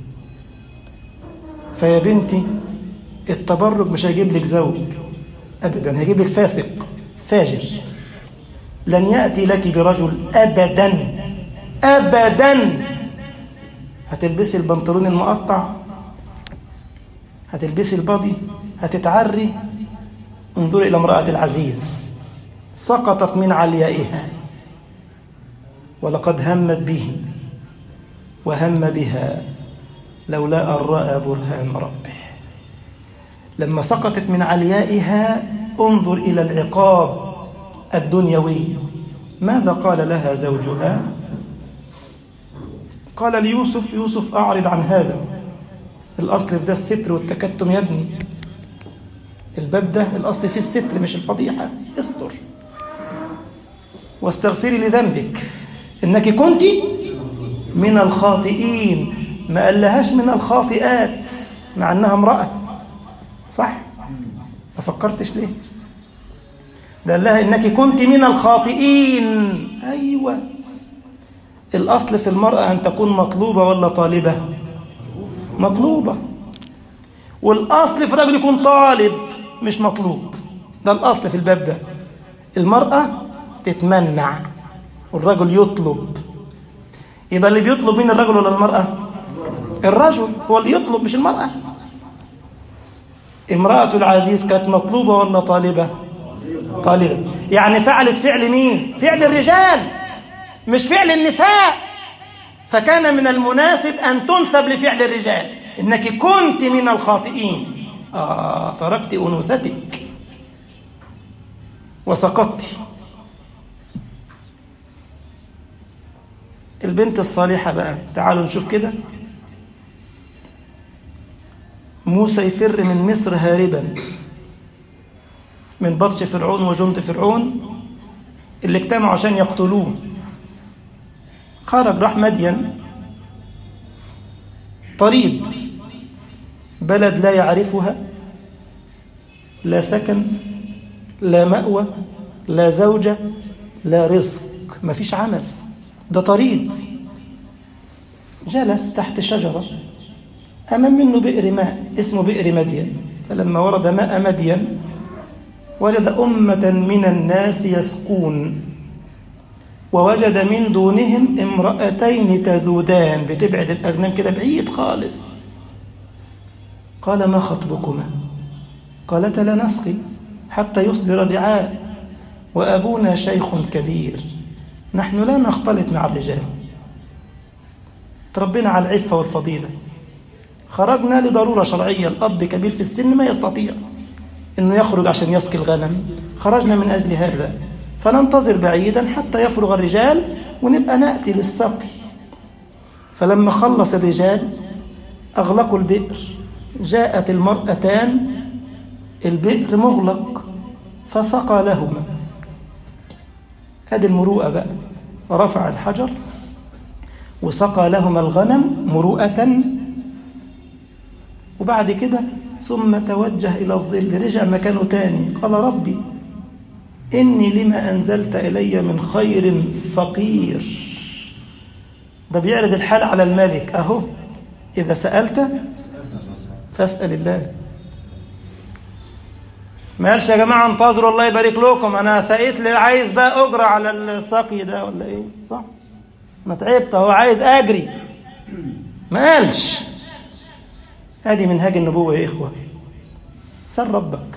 فيا بنتي التبرك مش هيجيب لك زوج أبدا هيجيب لك فاسق فاجر لن يأتي لك برجل أبدا أبدا هتلبسي البنطلون المقطع هتلبسي البادي هتتعري انظري إلى امرأة العزيز سقطت من عليائها ولقد همت به وهم بها لولا أن رأى برهان ربه لما سقطت من عليائها انظر إلى العقاب الدنيوي ماذا قال لها زوجها قال ليوسف يوسف أعرض عن هذا الأصل في ده الستر والتكتم يا ابني الباب ده الأصل فيه الستر مش الفضيحة استر واستغفري لذنبك إنك كنت من الخاطئين ما قالهاش من الخاطئات مع أنها امرأة صح ما فكرتش ليه ده قال لها إنك كنت من الخاطئين أيوة الأصل في المرأة أن تكون مطلوبة ولا طالبة مطلوبة والأصل في الرجل يكون طالب مش مطلوب ده الأصل في الباب ده المرأة تتمنع والرجل يطلب يبقى اللي بيطلب مين الرجل ولا المرأة الرجل هو اللي يطلب مش المرأة امرأة العزيز كانت مطلوبة ولا طالبة طالبة يعني فعلت فعل مين فعل الرجال مش فعل النساء فكان من المناسب أن تنسب لفعل الرجال إنك كنت من الخاطئين آه تركت أنوثتك وسقطت البنت الصالحة بقى تعالوا نشوف كده موسى يفر من مصر هاربا من بطش فرعون وجند فرعون اللي اجتمعوا عشان يقتلوه خرج راح مدين طريد بلد لا يعرفها لا سكن لا مأوى لا زوجة لا رزق مفيش عمل ده طريد جلس تحت شجرة أمام منه بئر ماء اسمه بئر مدين فلما ورد ماء مدين وجد أمة من الناس يسقون ووجد من دونهم امرأتين تذودان بتبعد الأغنام كده بعيد خالص قال ما خطبكما قالتا لا نسقي حتى يصدر الرعاء وأبونا شيخ كبير نحن لا نختلط مع الرجال تربينا على العفة والفضيلة خرجنا لضرورة شرعية الأب كبير في السن ما يستطيع أنه يخرج عشان يسقي الغنم خرجنا من أجل هذا فننتظر بعيدا حتى يفرغ الرجال ونبقى نأتي للسقي فلما خلص الرجال أغلقوا البئر جاءت المرأتان البئر مغلق فسقى لهما هذه المروءة بقى رفع الحجر وسقى لهما الغنم مروءة وبعد كده ثم توجه إلى الظل رجع مكانه تاني قال ربي إني لما أنزلت إلي من خير فقير ده بيعرض الحال على الملك أهو إذا سألت فاسأل الله ما قالش يا جماعة انتظروا الله يبارك لكم أنا سقيت لي عايز بقى أجرى على السقي ده ولا إيه صح أنا تعبت أهو عايز أجري ما قالش ادي منهاج النبوه يا اخوه سر ربك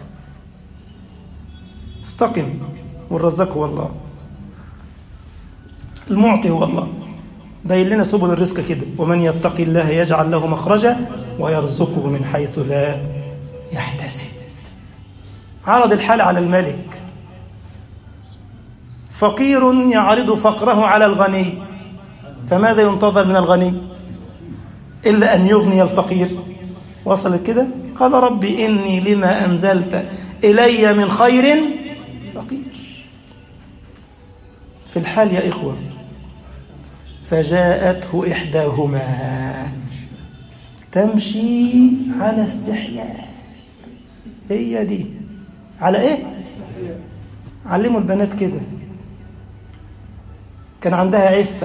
استقم والرزاق هو الله المعطي هو الله بين لنا سبل الرزق كده ومن يتق الله يجعل له مخرجا ويرزقه من حيث لا يحتسب عرض الحال على الملك فقير يعرض فقره على الغني فماذا ينتظر من الغني إلا أن يغني الفقير وصلت كده قال ربي إني لما أنزلت إلي من خير فقير في الحال يا إخوة فجاءته إحداهما تمشي على استحياء هي دي على إيه؟ علموا البنات كده كان عندها عفة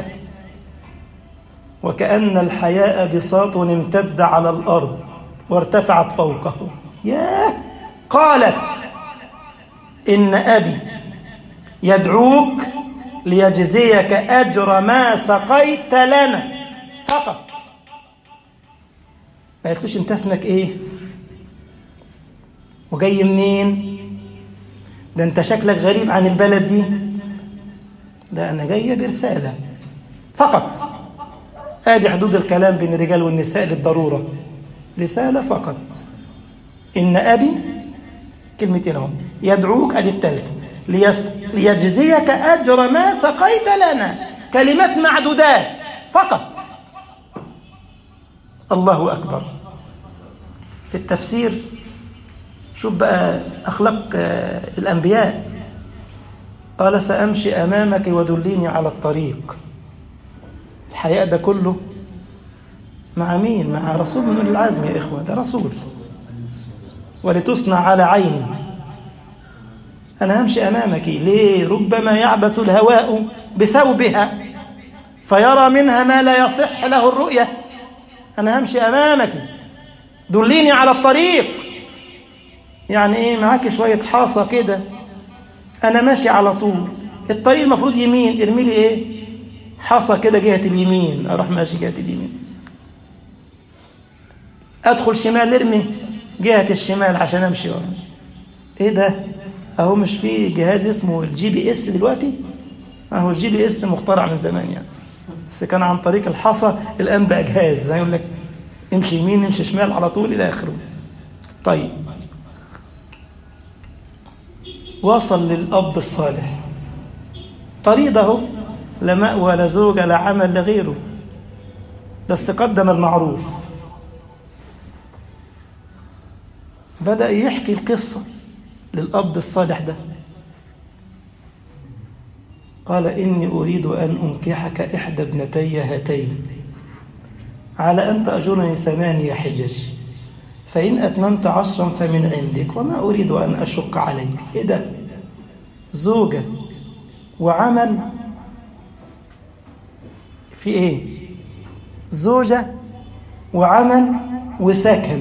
وكأن الحياء بساط امتد على الأرض وارتفعت فوقه ياه قالت إن أبي يدعوك ليجزيك أجر ما سقيت لنا فقط ما قلتوش انت اسمك ايه وجاي منين ده انت شكلك غريب عن البلد دي ده انا جايه برساله فقط ادي حدود الكلام بين الرجال والنساء للضروره رساله فقط ان ابي كلمتين اهو يدعوك ادي الثالثه ليس ليجزيك اجر ما سقيت لنا كلمات معدودات فقط الله اكبر في التفسير شوف بقى اخلاق الانبياء قال سامشي امامك ودليني على الطريق الحياء ده كله مع مين مع رسول من اولي العزم يا اخوه ده رسول ولتصنع على عيني انا همشي امامك ليه ربما يعبث الهواء بثوبها فيرى منها ما لا يصح له الرؤيه انا همشي امامك دليني على الطريق يعني ايه معاك شويه حاصه كده انا ماشي على طول الطريق المفروض يمين ارمي لي ايه حصى كده جهه اليمين اروح ماشي جهه اليمين ادخل شمال ارمي جهه الشمال عشان امشي ورا ايه ده اهو مش في جهاز اسمه الجي بي اس دلوقتي اهو الجي بي اس مخترع من زمان يعني بس كان عن طريق الحصى الان بقى جهاز يقول لك امشي يمين امشي شمال على طول الى اخره طيب وصل للاب الصالح طريق اهو لا مأوى لا زوجة لا عمل لغيره بس قدم المعروف بدأ يحكي القصة للأب الصالح ده قال إني أريد أن أنكحك إحدى ابنتي هاتين على أن تأجرني ثمانية حجج فإن أتممت عشرا فمن عندك وما أريد أن أشق عليك إيه ده زوجة وعمل في ايه زوجة وعمل وسكن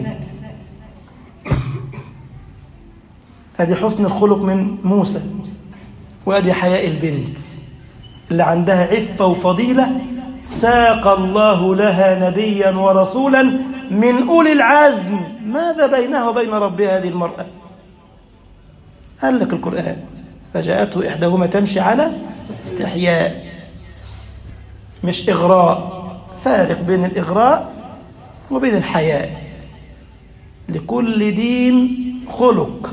ادي حسن الخلق من موسى وادي حياء البنت اللي عندها عفة وفضيلة ساق الله لها نبيا ورسولا من أولي العزم ماذا بينها وبين ربها هذه المرأة قال لك القرآن فجاءته إحداهما تمشي على استحياء مش إغراء فارق بين الإغراء وبين الحياء لكل دين خلق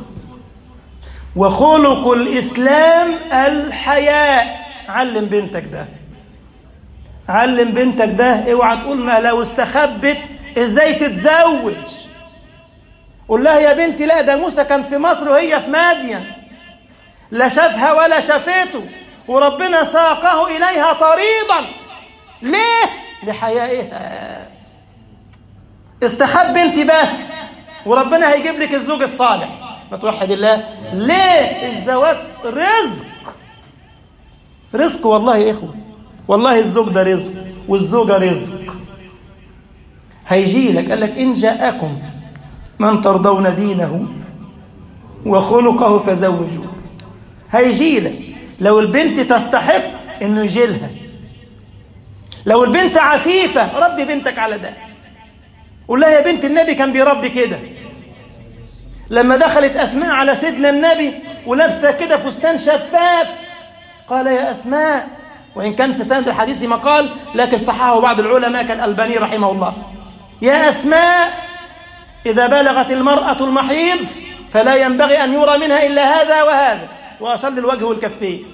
وخلق الإسلام الحياء علم بنتك ده علم بنتك ده اوعى تقول ما لو استخبت ازاي تتزوج قول لها يا بنتي لا ده موسى كان في مصر وهي في مادين لا شافها ولا شافته وربنا ساقه إليها طريضا ليه؟ لحيائها استخب انت بس وربنا هيجيب لك الزوج الصالح ما توحد الله ليه الزواج رزق رزق والله يا إخوة والله الزوج ده رزق والزوجة رزق هيجي لك قال لك إن جاءكم من ترضون دينه وخلقه فزوجوه هيجي لك لو البنت تستحق انه يجي لها لو البنت عفيفة ربي بنتك على ده قول لها يا بنت النبي كان بيربي كده لما دخلت أسماء على سيدنا النبي ولابسة كده فستان شفاف قال يا أسماء وإن كان في سند الحديث مقال لكن صححه بعض العلماء كالألباني رحمه الله يا أسماء إذا بلغت المرأة المحيض فلا ينبغي أن يرى منها إلا هذا وهذا وأشر للوجه والكفين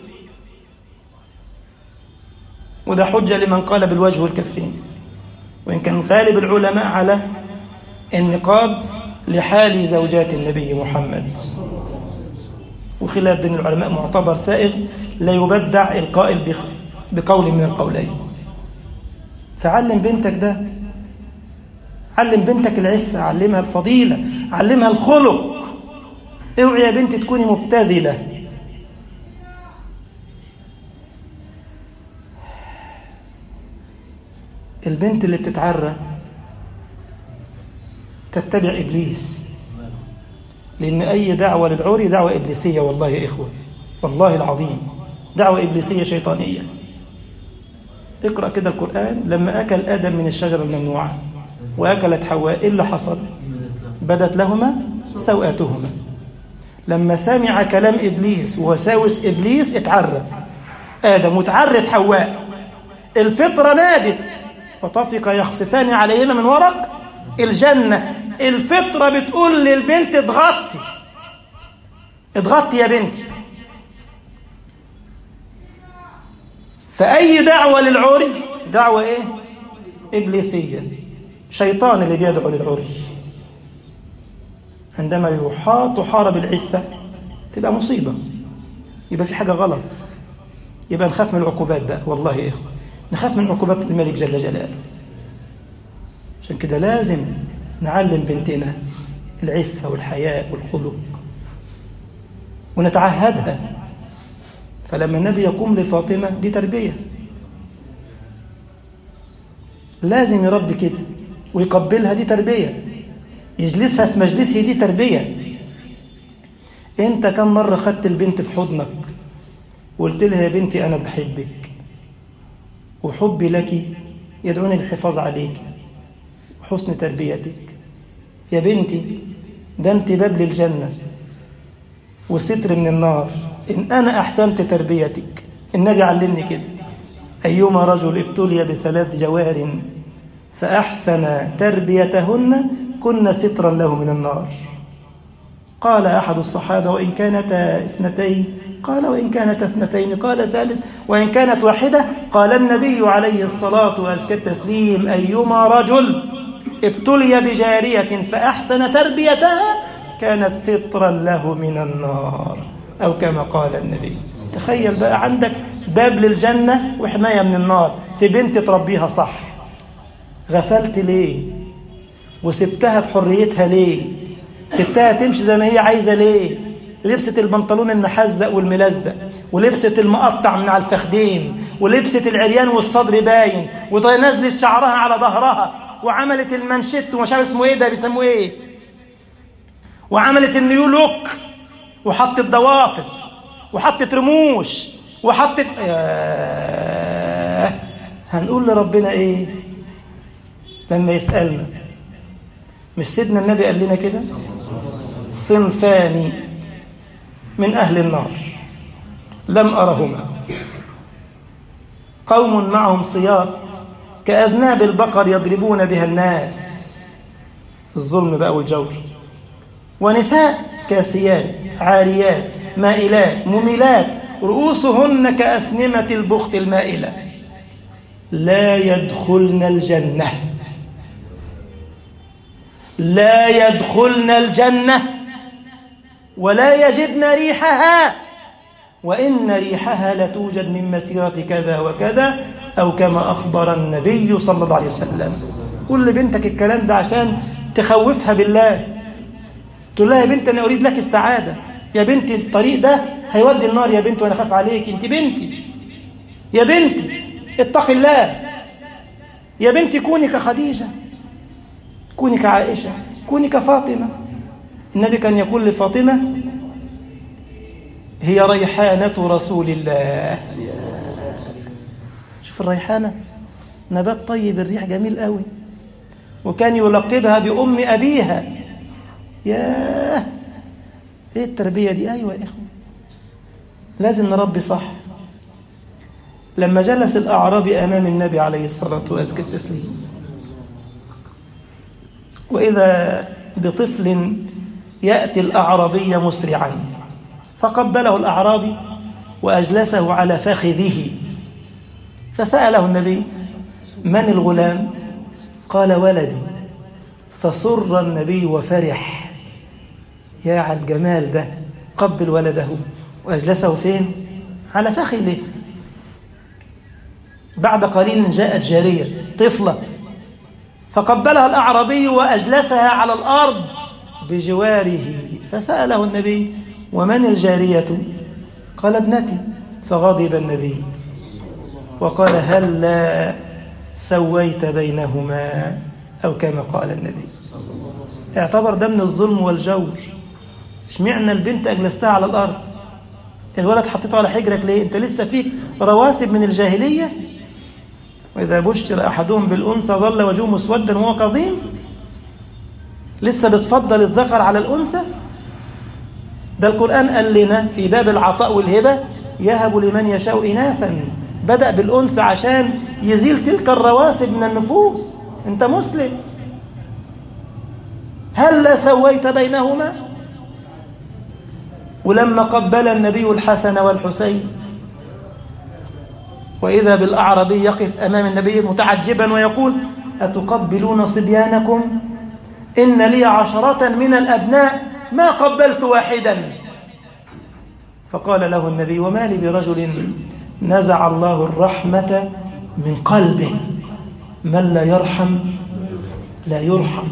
وده حجة لمن قال بالوجه والكفين وإن كان غالب العلماء على النقاب لحال زوجات النبي محمد وخلاف بين العلماء معتبر سائغ لا يبدع القائل بقول من القولين فعلم بنتك ده علم بنتك العفة علمها الفضيلة علمها الخلق اوعي يا بنتي تكوني مبتذلة البنت اللي بتتعرى تتبع إبليس لأن أي دعوة للعري دعوة إبليسية والله يا إخوة والله العظيم دعوة إبليسية شيطانية اقرأ كده القرآن لما أكل آدم من الشجرة الممنوعة وأكلت حواء إيه اللي حصل بدت لهما سوءاتهما لما سمع كلام إبليس ووساوس إبليس اتعرى آدم وتعرت حواء الفطرة نادت وطفق يخصفان عليهما من ورق الجنة الفطرة بتقول للبنت اضغطي اضغطي يا بنتي فأي دعوة للعري دعوة ايه إبليسية شيطان اللي بيدعو للعري عندما يحاط حارب العفة تبقى مصيبة يبقى في حاجة غلط يبقى نخاف من العقوبات بقى والله يا إخوة نخاف من عقوبات الملك جل جلاله عشان كده لازم نعلم بنتنا العفة والحياء والخلق ونتعهدها فلما النبي يقوم لفاطمة دي تربية لازم يربي كده ويقبلها دي تربية يجلسها في مجلسه دي تربية انت كم مرة خدت البنت في حضنك وقلت لها يا بنتي أنا بحبك وحبي لك يدعوني للحفاظ عليك وحسن تربيتك يا بنتي ده انت باب للجنة وستر من النار إن أنا أحسنت تربيتك النبي علمني كده أيما رجل ابتلي بثلاث جوار فأحسن تربيتهن كن سترا له من النار قال أحد الصحابة وإن كانتا اثنتين قال وإن كانت اثنتين قال ثالث وإن كانت واحدة قال النبي عليه الصلاة وأزكى التسليم أيما رجل ابتلي بجارية فأحسن تربيتها كانت سترا له من النار أو كما قال النبي تخيل بقى عندك باب للجنة وحماية من النار في بنت تربيها صح غفلت ليه وسبتها بحريتها ليه سبتها تمشي زي ما هي عايزة ليه لبست البنطلون المحزق والملزق ولبست المقطع من على الفخدين ولبست العريان والصدر باين ونزلت شعرها على ظهرها وعملت المنشت ومش عارف اسمه ايه ده بيسموه ايه وعملت النيو لوك وحطت ضوافر وحطت رموش وحطت ياه هنقول لربنا ايه لما يسألنا مش سيدنا النبي قال لنا كده صنفان من أهل النار لم أرهما قوم معهم صياط كأذناب البقر يضربون بها الناس الظلم بقى والجور ونساء كاسيات عاريات مائلات مميلات رؤوسهن كأسنمة البخت المائلة لا يدخلن الجنة لا يدخلن الجنة ولا يجدن ريحها وإن ريحها لتوجد من مسيرة كذا وكذا أو كما أخبر النبي صلى الله عليه وسلم قل لبنتك الكلام ده عشان تخوفها بالله تقول لها يا بنت أنا أريد لك السعادة يا بنتي الطريق ده هيودي النار يا بنتي وأنا خاف عليك أنت بنتي يا بنتي اتق الله يا بنتي كوني كخديجة كوني كعائشة كوني كفاطمة النبي كان يقول لفاطمة هي ريحانة رسول الله شوف الريحانة نبات طيب الريح جميل قوي وكان يلقبها بأم أبيها ياه ايه التربية دي ايوه يا اخوة لازم نربي صح لما جلس الأعرابي أمام النبي عليه الصلاة والسلام وإذا بطفل يأتي الأعرابي مسرعا فقبله الأعرابي وأجلسه على فخذه فسأله النبي من الغلام قال ولدي فسر النبي وفرح يا على الجمال ده قبل ولده وأجلسه فين على فخذه بعد قليل جاءت جارية طفلة فقبلها الأعرابي وأجلسها على الأرض بجواره فسأله النبي ومن الجارية قال ابنتي فغضب النبي وقال هل لا سويت بينهما أو كما قال النبي اعتبر ده من الظلم والجور اشمعنى البنت أجلستها على الأرض الولد حطيته على حجرك ليه انت لسه فيك رواسب من الجاهلية وإذا بشر أحدهم بالأنثى ظل وجهه مسودا وهو كظيم لسه بتفضل الذكر على الأنثى ده القرآن قال لنا في باب العطاء والهبة يهب لمن يشاء إناثا بدأ بالأنثى عشان يزيل تلك الرواسب من النفوس أنت مسلم هل لا سويت بينهما ولما قبل النبي الحسن والحسين وإذا بالأعربي يقف أمام النبي متعجبا ويقول أتقبلون صبيانكم إن لي عشرة من الأبناء ما قبلت واحدا فقال له النبي وما لي برجل نزع الله الرحمة من قلبه من لا يرحم لا يرحم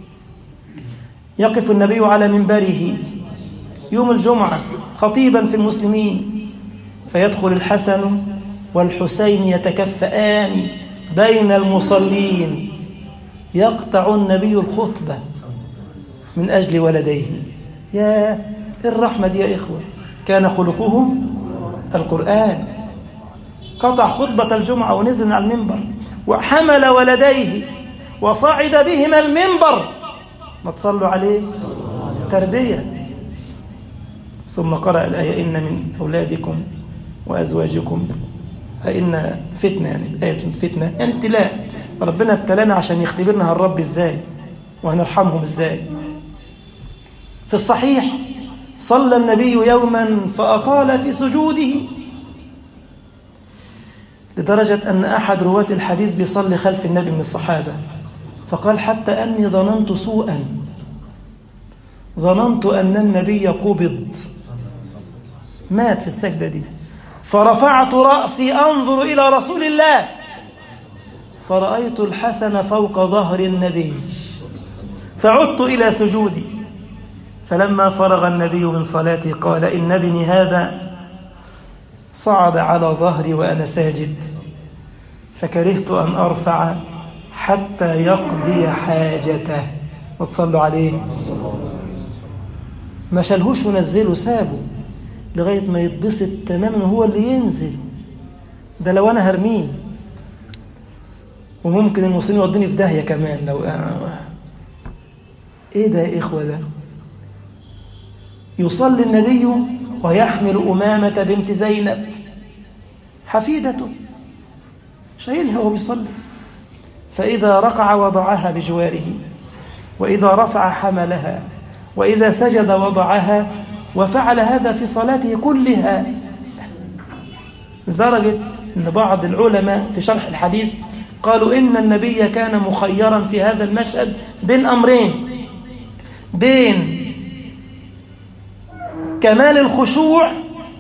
يقف النبي على منبره يوم الجمعة خطيبا في المسلمين فيدخل الحسن والحسين يتكفئان بين المصلين يقطع النبي الخطبة من أجل ولديه يا الرحمة دي يا إخوة كان خلقه القرآن قطع خطبة الجمعة ونزل من على المنبر وحمل ولديه وصعد بهما المنبر ما تصلوا عليه تربية ثم قرأ الآية إن من أولادكم وأزواجكم إن فتنة يعني الآية فتنة يعني ابتلاء ربنا ابتلانا عشان يختبرنا هالرب إزاي وهنرحمهم إزاي في الصحيح صلى النبي يوما فأطال في سجوده لدرجة أن أحد رواة الحديث بيصلي خلف النبي من الصحابة فقال حتى أني ظننت سوءا ظننت أن النبي قبض مات في السجدة دي فرفعت رأسي أنظر إلى رسول الله فرأيت الحسن فوق ظهر النبي فعدت إلى سجودي فلما فرغ النبي من صلاته قال إن ابني هذا صعد على ظهري وأنا ساجد فكرهت أن أرفع حتى يقضي حاجته وتصلوا عليه ما شالهوش ونزله سابه لغاية ما يتبسط تماما هو اللي ينزل ده لو أنا هرميه وممكن المسلمين يودوني في داهية كمان لو أنا إيه ده يا إخوة ده يصلي النبي ويحمل أمامة بنت زينب حفيدته شايلها وهو بيصلي فإذا ركع وضعها بجواره وإذا رفع حملها وإذا سجد وضعها وفعل هذا في صلاته كلها لدرجة أن بعض العلماء في شرح الحديث قالوا إن النبي كان مخيرا في هذا المشهد بين أمرين بين كمال الخشوع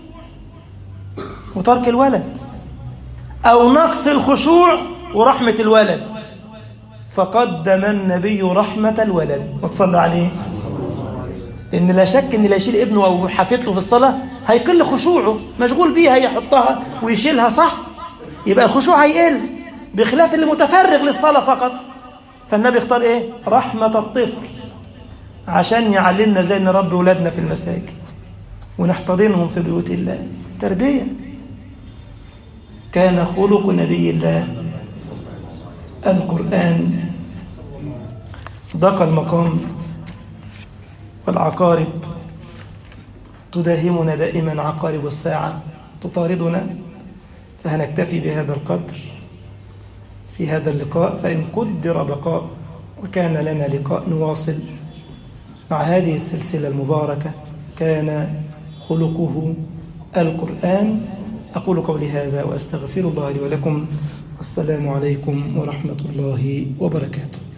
وترك الولد أو نقص الخشوع ورحمة الولد فقدم النبي رحمة الولد وتصلى عليه لأن لا شك أن لا يشيل ابنه أو حفيدته في الصلاة هيقل خشوعه مشغول بيها يحطها ويشيلها صح يبقى الخشوع هيقل بخلاف اللي متفرغ للصلاة فقط فالنبي اختار ايه رحمة الطفل عشان يعلمنا ازاي نربي ولادنا في المساجد ونحتضنهم في بيوت الله تربية كان خلق نبي الله القرآن ضاق المقام والعقارب تداهمنا دائما عقارب الساعة تطاردنا فهنكتفي بهذا القدر في هذا اللقاء فإن قدر بقاء وكان لنا لقاء نواصل مع هذه السلسلة المباركة كان خلقه القرآن أقول قولي هذا وأستغفر الله لي ولكم السلام عليكم ورحمة الله وبركاته